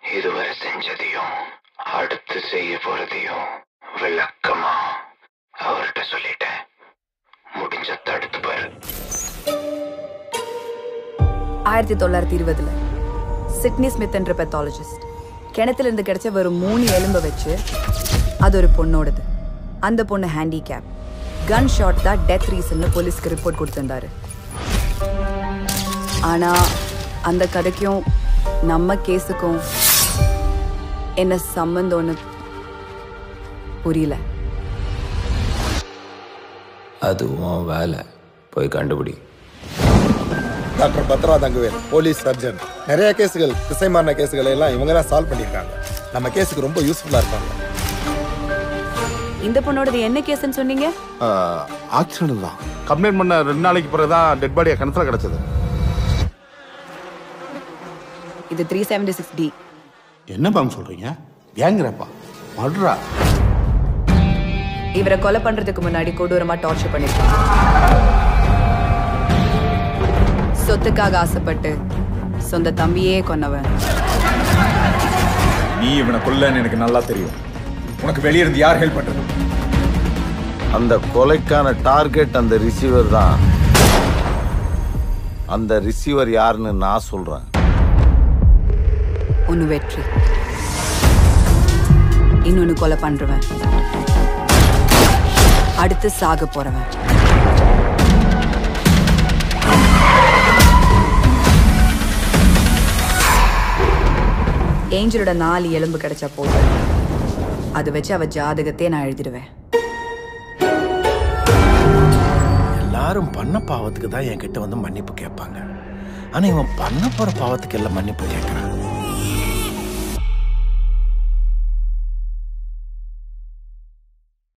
இதுவரை செஞ்சதையும் அடுத்து செய்ய போறதையும் விளக்கமா அவர்கிட்ட சொல்லிட்டேன் முடிஞ்ச தடுத்து பாரு ஆயிரத்தி தொள்ளாயிரத்தி இருபதுல சிட்னி ஸ்மித் என்ற பெத்தாலஜிஸ்ட் கிணத்துல இருந்து கிடைச்ச வெறும் மூணு எலும்பை வச்சு அது ஒரு பொண்ணோடது அந்த பொண்ணு ஹேண்டிகேப் கன் ஷாட் தான் டெத் ரீசன்னு போலீஸ்க்கு ரிப்போர்ட் கொடுத்திருந்தாரு ஆனா அந்த கதைக்கும் நம்ம கேஸுக்கும் என்ன சம்பந்தம்னு புரியல அதுவும் வேலை போய் கண்டுபிடி doctor Badra Thangavel police surgeon நிறைய கேஸுகள் திசை மாறின கேஸுகளை எல்லாம் இவங்க தான் சால்வ் பண்ணியிருக்காங்க நம்ம கேஸுக்கு ரொம்ப யூஸ்ஃபுல்லா இருப்பாங்க இந்த பொண்ணோடது என்ன கேஸ்ன்னு சொன்னீங்க ஆக்சிடென்ட் தான் கம்ப்ளைண்ட் பண்ண ரெண்டு நாளைக்கு பிறகு தான் டெட் பாடியை கிணத்துல கிடைச்சது இது த்ரீ செவன்டி சிக்ஸ் டி என்ன மேம் சொல்றீங்க ஏங்கிறப்பா மட்ரா இவரை கொலை பண்றதுக்கு முன்னாடி கொடூரமா டார்ச்சர் பண்ணிருக்காங்க சொத்துக்காக ஆசைப்பட்டு சொந்த தம்பியே கொன்னவன் நீ இவனை கொல்லன்னு எனக்கு நல்லா தெரியும் உனக்கு வெளியே இருந்து யார் ஹெல்ப் பண்றது அந்த கொலைக்கான டார்கெட் அந்த ரிசீவர் தான் அந்த ரிசீவர் யாருன்னு நான் சொல்றேன் ஒன்னு வெற்றி இன்னொன்னு கொலை பண்றவன் அடுத்து சாக போறவன் ஏஞ்சலோட நாலு எலும்பு கிடைச்சா போதும் அதை வச்சு அவ ஜாதகத்தையே நான் எழுதிடுவேன் எல்லாரும் பண்ண பாவத்துக்கு தான் என்கிட்ட வந்து மன்னிப்பு கேட்பாங்க ஆனா இவன் பண்ண போற பாவத்துக்கு எல்லாம் மன்னிப்பு கேட்கறான்